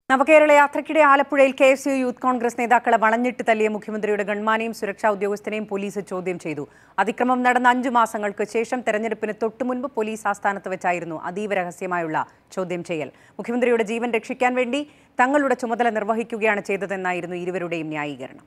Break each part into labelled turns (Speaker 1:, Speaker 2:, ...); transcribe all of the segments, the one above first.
Speaker 1: നവകേരള യാത്രയ്ക്കിടെ ആലപ്പുഴയിൽ K S U Youth Congress നേതാക്കളെ വളഞ്ഞിട്ട് തല്ലിയ മുഖ്യമന്ത്രിയുടെ ഗൺമാനെയും സുരക്ഷാ ഉദ്യോഗസ്ഥനെയും പോലീസ് ചോദ്യം ചെയ്തു അതിക്രമം നടന്ന അഞ്ചു മാസങ്ങൾക്ക് ശേഷം തെരഞ്ഞെടുപ്പിന് തൊട്ടുമുൻപ് പോലീസ് ആസ്ഥാനത്ത് വെച്ചായിരുന്നു അതീവ രഹസ്യമായുള്ള ചോദ്യം ചെയ്യൽ മുഖ്യമന്ത്രിയുടെ ജീവൻ രക്ഷിക്കാൻ വേണ്ടി തങ്ങളുടെ ചുമതല നിർവഹിക്കുകയാണ് ചെയ്തതെന്നായിരുന്നു ഇരുവരുടെയും ന്യായീകരണം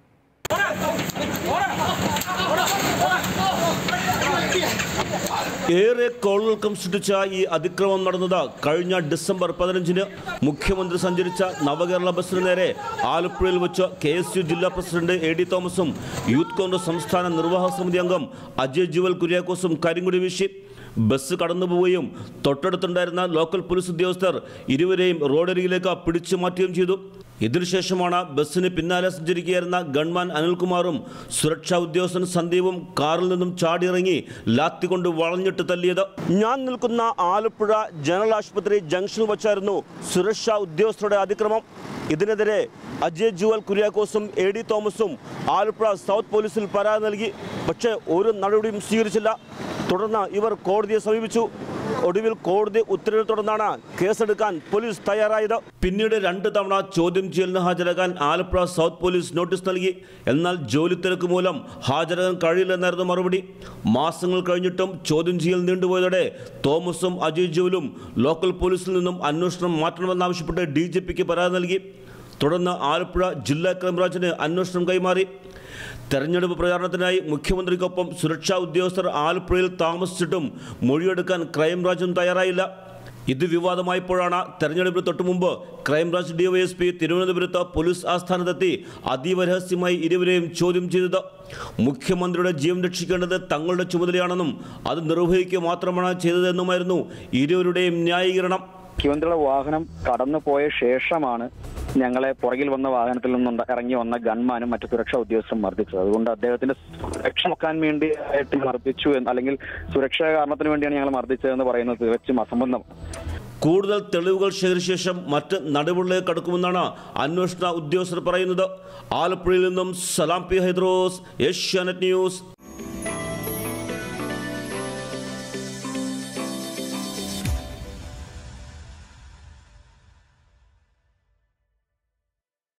Speaker 2: ഏറെ കോളുകൾക്കും സൃഷ്ടിച്ച ഈ അതിക്രമം നടന്നത് കഴിഞ്ഞ ഡിസംബർ പതിനഞ്ചിന് മുഖ്യമന്ത്രി സഞ്ചരിച്ച നവകേരള ബസ്സിന് നേരെ ആലപ്പുഴയിൽ വെച്ച് കെ എസ് യു ജില്ലാ പ്രസിഡന്റ് എ ഡി തോമസും യൂത്ത് കോൺഗ്രസ് സംസ്ഥാന നിർവാഹക സമിതി അംഗം അജയ് ജുവൽ കുര്യാക്കോസും കരിങ്കുടി വീശി ബസ് കടന്നുപോവുകയും തൊട്ടടുത്തുണ്ടായിരുന്ന ലോക്കൽ പോലീസ് ഉദ്യോഗസ്ഥർ ഇരുവരെയും റോഡരികിലേക്ക് പിടിച്ചു മാറ്റുകയും ചെയ്തു ഇതിനുശേഷമാണ് ബസ്സിന് പിന്നാലെ സഞ്ചരിക്കുകയായിരുന്ന ഗൺമാൻ അനിൽകുമാറും സുരക്ഷാ ഉദ്യോഗസ്ഥൻ സന്ദീപും കാറിൽ നിന്നും ചാടിയിറങ്ങി ലാത്തി കൊണ്ട് വളഞ്ഞിട്ട് തല്ലിയത് ഞാൻ നിൽക്കുന്ന ആലപ്പുഴ ജനറൽ ആശുപത്രി ജംഗ്ഷനിൽ വച്ചായിരുന്നു സുരക്ഷാ ഉദ്യോഗസ്ഥരുടെ അതിക്രമം ഇതിനെതിരെ അജയ് ജുവൽ കുര്യാക്കോസും എ ഡി തോമസും ആലപ്പുഴ സൗത്ത് പോലീസിൽ പരാതി നൽകി പക്ഷേ ഒരു നടപടിയും സ്വീകരിച്ചില്ല തുടർന്ന് ഇവർ കോടതിയെ സമീപിച്ചു ഒടുവിൽ കോടതി ഉത്തരവിനെ തുടർന്നാണ് കേസെടുക്കാൻ പോലീസ് തയ്യാറായത് പിന്നീട് രണ്ട് തവണ ചോദ്യം ചെയ്യലിന് ഹാജരാകാൻ ആലപ്പുഴ സൗത്ത് പോലീസ് നോട്ടീസ് നൽകി എന്നാൽ ജോലി തിരക്ക് മൂലം ഹാജരാകാൻ കഴിയില്ലെന്നായിരുന്നു മറുപടി മാസങ്ങൾ കഴിഞ്ഞിട്ടും ചോദ്യം ചെയ്യൽ നീണ്ടുപോയതോടെ തോമസും അജയ് ജോലും ലോക്കൽ പോലീസിൽ നിന്നും അന്വേഷണം മാറ്റണമെന്നാവശ്യപ്പെട്ട് ഡി ജി പിക്ക് പരാതി നൽകി തുടർന്ന് ആലപ്പുഴ ജില്ലാ ക്രൈംബ്രാഞ്ചിന് അന്വേഷണം കൈമാറി തെരഞ്ഞെടുപ്പ് പ്രചാരണത്തിനായി മുഖ്യമന്ത്രിക്കൊപ്പം സുരക്ഷാ ഉദ്യോഗസ്ഥർ ആലപ്പുഴയിൽ താമസിച്ചിട്ടും മൊഴിയെടുക്കാൻ ക്രൈംബ്രാഞ്ചും തയ്യാറായില്ല ഇത് വിവാദമായപ്പോഴാണ് തെരഞ്ഞെടുപ്പിന് തൊട്ടു മുമ്പ് ക്രൈംബ്രാഞ്ച് ഡിവൈഎസ്പി തിരുവനന്തപുരത്ത് പോലീസ് ആസ്ഥാനത്തെത്തി അതീവ രഹസ്യമായി ഇരുവരെയും ചോദ്യം ചെയ്തത് മുഖ്യമന്ത്രിയുടെ ജീവൻ രക്ഷിക്കേണ്ടത് തങ്ങളുടെ ചുമതലയാണെന്നും അത് നിർവഹിക്കുക മാത്രമാണ് ചെയ്തതെന്നുമായിരുന്നു ഇരുവരുടെയും ന്യായീകരണം
Speaker 3: മുഖ്യമന്ത്രിയുടെ വാഹനം കടന്നു പോയ ശേഷമാണ് ഞങ്ങളെ പുറകിൽ വന്ന വാഹനത്തിൽ നിന്നും ഇറങ്ങി വന്ന ഗൺമാനും മറ്റു സുരക്ഷാ ഉദ്യോഗസ്ഥരും മർദ്ദിച്ചത് അതുകൊണ്ട് അദ്ദേഹത്തിന്റെ സുരക്ഷ നോക്കാൻ വേണ്ടി ആയിട്ട് മർദ്ദിച്ചു എന്ന് അല്ലെങ്കിൽ സുരക്ഷാ കാരണത്തിന് വേണ്ടിയാണ് ഞങ്ങൾ മർദ്ദിച്ചതെന്ന് പറയുന്നത് തികച്ചും അസംബന്ധം
Speaker 2: കൂടുതൽ തെളിവുകൾ ശേഖരിച്ച ശേഷം മറ്റ് നടപടികളിലേക്ക് കടക്കുമെന്നാണ് അന്വേഷണ ഉദ്യോഗസ്ഥർ പറയുന്നത് ആലപ്പുഴയിൽ നിന്നും സലാം പി ഹൈദ്രോസ് ഏഷ്യാനെറ്റ് ന്യൂസ്